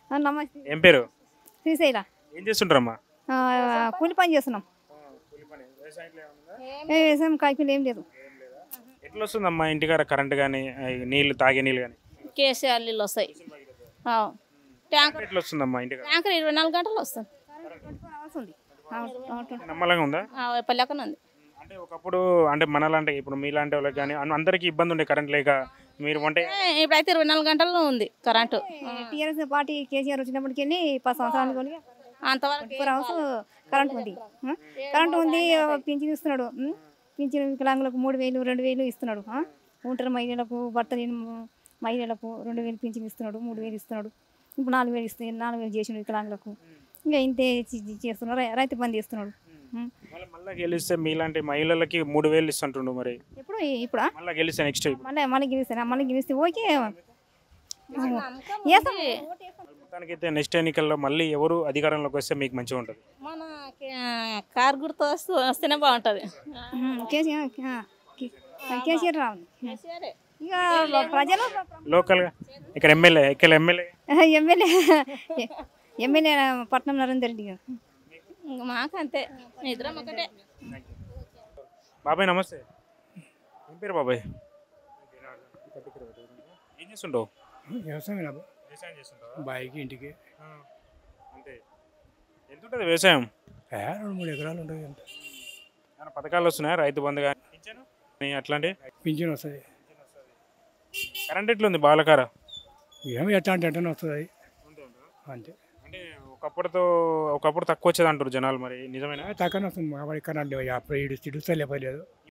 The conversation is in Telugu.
ఆ, నమస్తే ఏం పేరు శ్రీశైల ఏం చేస్తుంటారమ్మా ఆ, కూలి పని చేస్తున్నాం ఏ వ్యవసాయం కాయకులు ఏం లేదు ఎట్లా వస్తుందమ్మా ఇంటికాడ కరెంట్ కానీ నీళ్ళు తాగే నీళ్ళు కానీ కేసీఆర్ నీళ్ళు వస్తాయి ఆ. ట్యాంకర్ ఎట్లా వస్తుందమ్మా ఇంటికాడ ట్యాంకర్ ఇరవై నాలుగు గంటలు వస్తుంది అవర్స్ ఉంది ఆ, ఆ, నమ్మలంగా ఉందా ఆ, పల్లెకన ఉంది అంటే ఒకప్పుడు అంటే మనలాంటి ఇప్పుడు మీలాంటి వాళ్ళకి కానీ అన్- అందరికీ ఇబ్బంది ఉండే కరెంట్ లేక మీరు వంట ఏ, ఇప్పుడైతే ఇరవై నాలుగు గంటలు ఉంది కరెంటు టీఆర్ఎస్ పార్టీ కేసీఆర్ వచ్చినప్పటికి వెళ్ళి పది సంవత్సరాలు కొని అంతవరకు ఫోర్ అవర్స్ కరెంట్ ఉంది ఆ? కరెంట్ ఉంది పింఛన్ ఇస్తున్నాడు ఉం? పింఛన్ వికలాంగులకు మూడు వేలు రెండు వేలు ఇస్తున్నాడు ఆ? ఒంటరి మహిళలకు భర్త లేని మహిళలకు రెండు వేలు పింఛన్ ఇస్తున్నాడు మూడు వేలు ఇస్తున్నాడు ఇప్పుడు నాలుగు వేలు ఇస్తే నాలుగు వేలు చేసిన వికలాంగులకు ఇంకా ఇంతే చే- చే- చేస్తున్నాడు రై- రైతు బంధు ఇస్తున్నాడు ఉం? మళ్ళీ మళ్ళీ గెలిస్తే మీలాంటి మహిళలకి మూడు వేలు ఇస్తుంటుండు మరి ఎప్పుడు ఇప్పుడా మళ్ళీ గెలిస్తే నెక్స్ట్ మళ్ళీ మళ్ళీ గెలిస్తాను మళ్ళీ గెలిస్తే ఓకే వేస్తాం మొత్తానికి అయితే నెక్స్ట్ ఎన్నికల్లో మళ్ళీ ఎవరు అధికారంలోకి వస్తే మీకు మంచిగా ఉంటుంది మన కే- కార్ గుర్తు వస్తూ వస్తేనే బాగుంటుంది ఉం, కేసీఆర్ ఆ, కే- కేసీఆర్ రావాలి ఇక ప్రజలు లోకల్గా ఇక్కడ ఎమ్మెల్యే ఇక్కడ ఎమ్మెల్యే ఎమ్మెల్యే ఎమ్మెల్యే పట్నం నరేందర్ రెడ్డి గారు ఇంక మాకంతే ఇద్దరం ఒకటే బాబాయ్ నమస్తే ఏం పేరు బాబాయ్ ఏం చేస్తుంటావు వ్యవసాయం వ్యవసాయం చేస్తుంటావా బాయికి ఇంటికి అంటే ఎంత ఉంటుంది వ్యవసాయం ఏ, రెండు మూడు ఎకరాలు ఉంటుంది అంత ఏమైనా పథకాలు వస్తున్నాయా రైతు బంధు కానీ పింఛను? నీ అట్లాంటి పింఛన్ వస్తుంది కరెంట్ ఎట్లుంది బాలకార ఏమి ఎట్లా అంటే ఎట్లా వస్తుంది అంతే అంటే ఒకప్పుడుతో ఒకప్పుడు తక్కువ వచ్చేది అంటారు జనాలు మరి నిజమేనా తక్కువ వస్తుంది మా వాడి కరెంట్ అప్పుడు ఇడు ఇడుస్తా లేపలేదు